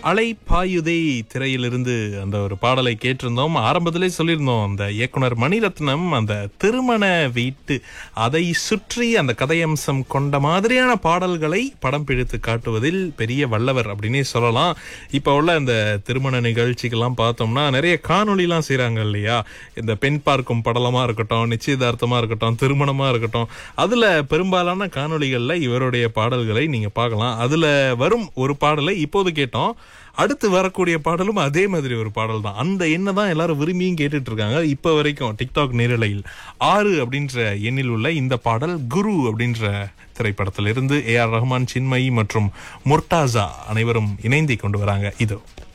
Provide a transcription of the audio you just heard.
அலை பாயுதே திரையிலிருந்து அந்த ஒரு பாடலை கேட்டிருந்தோம் ஆரம்பத்திலே சொல்லியிருந்தோம் அந்த இயக்குனர் மணிரத்னம் அந்த திருமண வீட்டு அதை சுற்றி அந்த கதையம்சம் கொண்ட மாதிரியான பாடல்களை படம் பிடித்து காட்டுவதில் பெரிய வல்லவர் அப்படின்னே சொல்லலாம் இப்போ உள்ள அந்த திருமண நிகழ்ச்சிக்கெல்லாம் பார்த்தோம்னா நிறைய காணொளிலாம் செய்கிறாங்க இல்லையா இந்த பெண் பார்க்கும் படலமா இருக்கட்டும் நிச்சயதார்த்தமா இருக்கட்டும் திருமணமா இருக்கட்டும் அதுல பெரும்பாலான காணொளிகள்ல இவருடைய பாடல்களை நீங்க பார்க்கலாம் அதுல வரும் ஒரு பாடலை இப்போது கேட்டோம் அடுத்து வரக்கூடிய பாடலும் அதே மாதிரி ஒரு பாடல் தான் அந்த எண்ணை தான் எல்லாரும் விரும்பியும் கேட்டுட்டு இருக்காங்க இப்ப வரைக்கும் டிக்டாக் நேரலையில் ஆறு அப்படின்ற எண்ணில் உள்ள இந்த பாடல் குரு அப்படின்ற திரைப்படத்திலிருந்து ஏ ஆர் ரஹ்மான் சின்மயி மற்றும் முர்டாசா அனைவரும் இணைந்து கொண்டு வராங்க இதோ